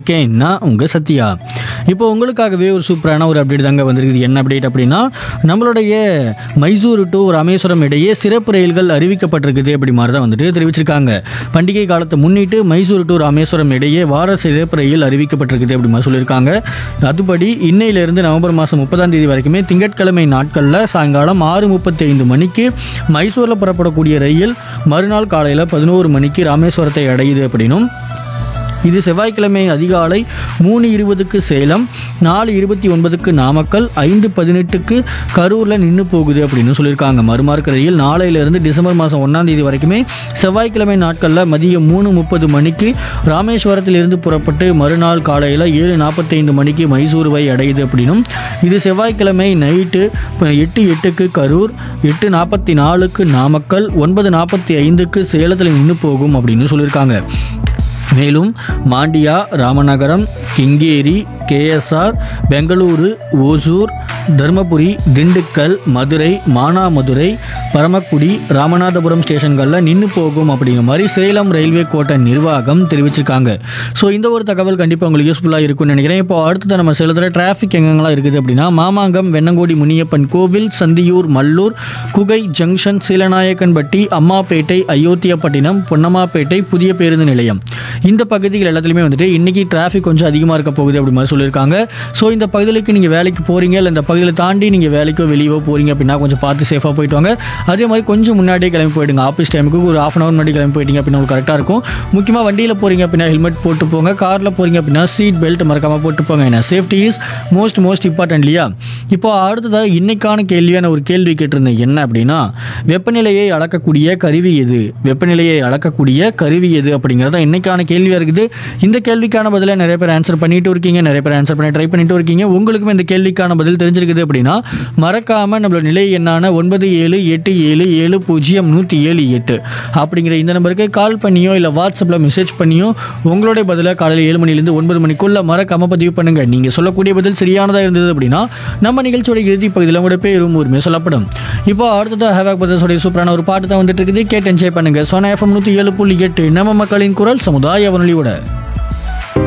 இருக்கேன் நான் உங்கள் சத்யா இப்போ உங்களுக்காகவே ஒரு சூப்பரான ஒரு அப்டேட் தாங்க வந்திருக்குது என்ன அப்டேட் அப்படின்னா நம்மளுடைய மைசூர் டு ராமேஸ்வரம் இடையே சிறப்பு ரயில்கள் அறிவிக்கப்பட்டிருக்குது அப்படி மாதிரி தான் வந்துட்டு தெரிவிச்சிருக்காங்க பண்டிகை காலத்தை முன்னிட்டு மைசூர் டு ராமேஸ்வரம் இடையே வார சிறப்பு ரயில் அறிவிக்கப்பட்டிருக்குது அப்படி மாதிரி சொல்லியிருக்காங்க அதுபடி இன்னையிலிருந்து நவம்பர் மாதம் முப்பதாம் தேதி வரைக்குமே திங்கட்கிழமை நாட்களில் சாயங்காலம் ஆறு முப்பத்தி ஐந்து மணிக்கு மைசூரில் புறப்படக்கூடிய ரயில் மறுநாள் காலையில் பதினோரு மணிக்கு ராமேஸ்வரத்தை அடையுது அப்படின்னும் இது செவ்வாய்க்கிழமை அதிகாலை மூணு இருபதுக்கு சேலம் நாலு இருபத்தி ஒன்பதுக்கு நாமக்கல் ஐந்து பதினெட்டுக்கு கரூரில் நின்று போகுது அப்படின்னு சொல்லியிருக்காங்க மறுமார்க்க ரயில் நாளையிலிருந்து டிசம்பர் மாதம் ஒன்றாம் தேதி வரைக்குமே செவ்வாய்க்கிழமை நாட்களில் மதியம் மூணு முப்பது மணிக்கு ராமேஸ்வரத்திலிருந்து புறப்பட்டு மறுநாள் காலையில் ஏழு நாற்பத்தைந்து மணிக்கு மைசூருவை அடையுது அப்படின்னும் இது செவ்வாய்க்கிழமை நைட்டு எட்டு எட்டுக்கு கரூர் எட்டு நாற்பத்தி நாலுக்கு நாமக்கல் ஒன்பது நாற்பத்தி ஐந்துக்கு சேலத்தில் நின்று போகும் அப்படின்னு சொல்லியிருக்காங்க மேலும் மாண்டியா ராமநகரம் கிங்கேரி கேஎஸ்ஆர் பெங்களூரு ஓசூர் தருமபுரி திண்டுக்கல் மதுரை மானாமதுரை பரமக்குடி ராமநாதபுரம் ஸ்டேஷன்களில் நின்று போகும் அப்படிங்கிற மாதிரி சேலம் ரயில்வே கோட்ட நிர்வாகம் தெரிவிச்சிருக்காங்க ஸோ இந்த ஒரு தகவல் கண்டிப்பாக உங்களுக்கு யூஸ்ஃபுல்லாக இருக்கும்னு நினைக்கிறேன் இப்போ அடுத்தது நம்ம சேலத்தில் டிராஃபிக் எங்கெங்கெல்லாம் இருக்குது அப்படின்னா மாமாங்கம் வெண்ணங்கோடி முனியப்பன் கோவில் சந்தியூர் மல்லூர் குகை ஜங்ஷன் சீலநாயக்கன்பட்டி அம்மாப்பேட்டை அயோத்தியாப்பட்டினம் பொன்னம்மாப்பேட்டை புதிய பேருந்து நிலையம் இந்த பகுதிகள் எல்லாத்துலேயுமே வந்துட்டு இன்னைக்கு டிராஃபிக் கொஞ்சம் அதிகமாக இருக்க போகுது அப்படி மாதிரி சொல்லியிருக்காங்க ஸோ இந்த பகுதிகளுக்கு நீங்கள் வேலைக்கு போகிறீங்க இல்லை இந்த பகுதியில் தாண்டி நீங்கள் வேலைக்கோ வெளியவோ போகிறீங்க அப்படின்னா கொஞ்சம் பார்த்து சேஃபாக போயிட்டு வாங்க அதே மாதிரி கொஞ்சம் முன்னாடியே கிளம்பி போயிடுங்க ஆஃபீஸ் டைமுக்கு ஒரு ஆஃப் அன் ஹவர் முன்னாடி கிளம்பி போயிட்டீங்க அப்படின்னா உங்களுக்கு கரெக்டாக இருக்கும் முக்கியமாக வண்டியில் போகிறீங்க அப்படின்னா ஹெல்மெட் போட்டு போங்க காரில் போகிறீங்க அப்படின்னா சீட் பெல்ட் மறக்காமல் போட்டு போங்க ஏன்னா safety is most most important இல்லையா இப்போ அடுத்ததாக இன்னைக்கான கேள்வியான ஒரு கேள்வி கேட்டிருந்தேன் என்ன அப்படின்னா வெப்பநிலையை அளக்கக்கூடிய கருவி எது வெப்பநிலையை அளக்கக்கூடிய கருவி எது அப்படிங்கிறத இன்னைக்கான கேள்வியாக இருக்குது இந்த கேள்விக்கான பதிலை நிறைய பேர் ஆன்சர் பண்ணிட்டு இருக்கீங்க நிறைய பேர் ஆன்சர் பண்ணி ட்ரை பண்ணிட்டு இருக்கீங்க உங்களுக்கும் இந்த கேள்விக்கான பதில் தெரிஞ்சிருக்குது அப்படின்னா மறக்காம நம்மளோட நிலை எண்ணான ஒன்பது ஏழு எட்டு ஏழு ஏழு பூஜ்ஜியம் நூற்றி ஏழு எட்டு அப்படிங்கிற இந்த நம்பருக்கு கால் பண்ணியோ இல்லை வாட்ஸ்அப்பில் மெசேஜ் பண்ணியோ உங்களுடைய பதிலை காலையில் ஏழு மணிலேருந்து ஒன்பது மணிக்குள்ள மறக்காம பதிவு பண்ணுங்க நீங்கள் சொல்லக்கூடிய பதில் சரியானதாக இருந்தது அப்படின்னா நம்ம நிகழ்ச்சியோட இறுதி பகுதியில் உங்களுடைய பேரும் உரிமை சொல்லப்படும் இப்போ அடுத்ததாக ஹேவாக் பிரதர்ஸோடைய சூப்பரான ஒரு பாட்டு தான் வந்துட்டு இருக்குது கேட்டு என்ஜாய் பண்ணுங்க சோனா எஃப்எம் நூற்றி ஏழு புள்ளி எட்டு நம்ம மக்களின் குரல் சமுதாய வானொலியோட